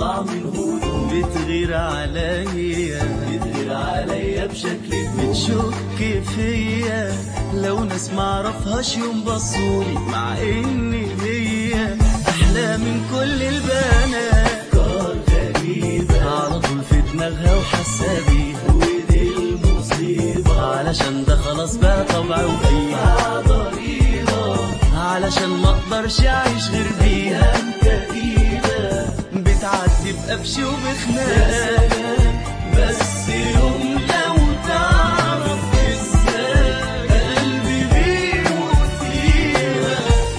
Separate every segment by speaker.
Speaker 1: تطلع من هدوء
Speaker 2: بتغير عليا
Speaker 1: بتغير عليا بشكل
Speaker 2: بتشك فيا لو ناس معرفهاش يوم بصولي مع ان هي احلى من كل البنات
Speaker 1: افكار غريبة
Speaker 2: على طول في دماغها وحاسه بيها
Speaker 1: ودي المصيبة
Speaker 2: علشان ده خلاص بقى طبع وفيها
Speaker 1: ضريبة
Speaker 2: علشان ما اقدرش اعيش غير بيها
Speaker 1: كئيبة
Speaker 2: بتعدي بقفش وبخناق
Speaker 1: بس يوم لو تعرف ازاي قلبي بيموت فيها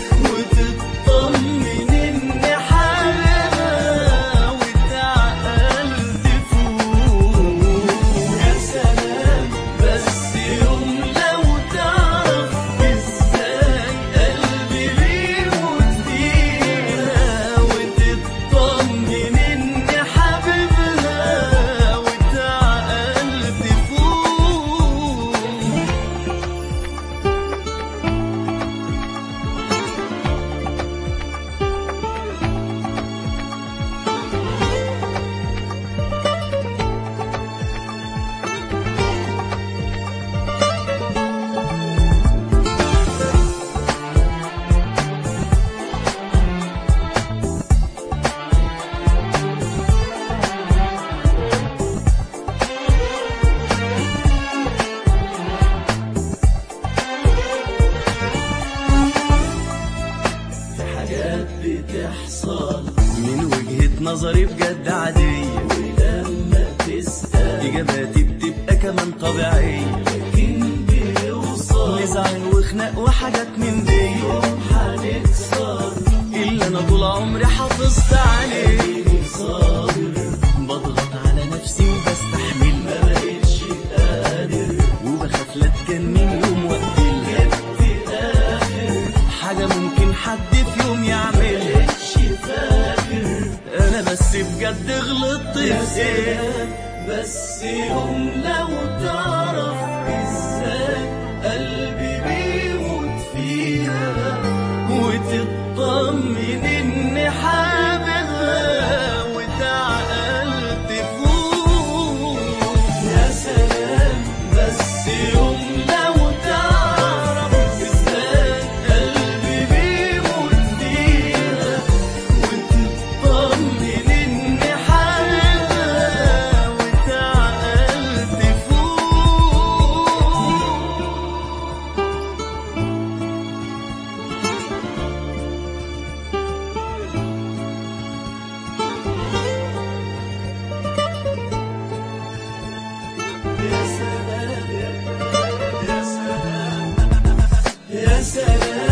Speaker 2: وتطمن اني حالها واتعقلت فوق
Speaker 1: يا سلام بس يوم لو تعرف ازاي قلبي بيموت فيها
Speaker 2: وتطمن اني حبيبها واتعقلت فوق
Speaker 1: في حاجات بتحصل
Speaker 2: من وجهة نظري بجد عادية
Speaker 1: ولما تسأل
Speaker 2: اجاباتي بتبقى كمان طبيعية
Speaker 1: لكن بيوصل
Speaker 2: نزعل وخناق وحاجات من دي
Speaker 1: يوم هنكسر
Speaker 2: اللي انا طول عمري حافظت عليه
Speaker 1: عيني صابر
Speaker 2: بضغط على نفسي وبستحمل
Speaker 1: ما بقتش قادر
Speaker 2: وبخاف لا تجنن يوم وقتلها
Speaker 1: جبت آخر
Speaker 2: حاجة ممكن حد في يوم يعملها
Speaker 1: مش فاكر
Speaker 2: انا بس بجد غلطت
Speaker 1: يا
Speaker 2: في ايه
Speaker 1: سلام بس يوم لو تعرف ازاي قلبي بيموت فيها
Speaker 2: وتطمن اني حاببها واتعقلت فوق
Speaker 1: يا سلام بس يوم لو تعرف ازاي قلبي بيموت فيها
Speaker 2: وتطمن اني حاببها واتعقلت فوق
Speaker 1: يا سلام يا سلام يا سلام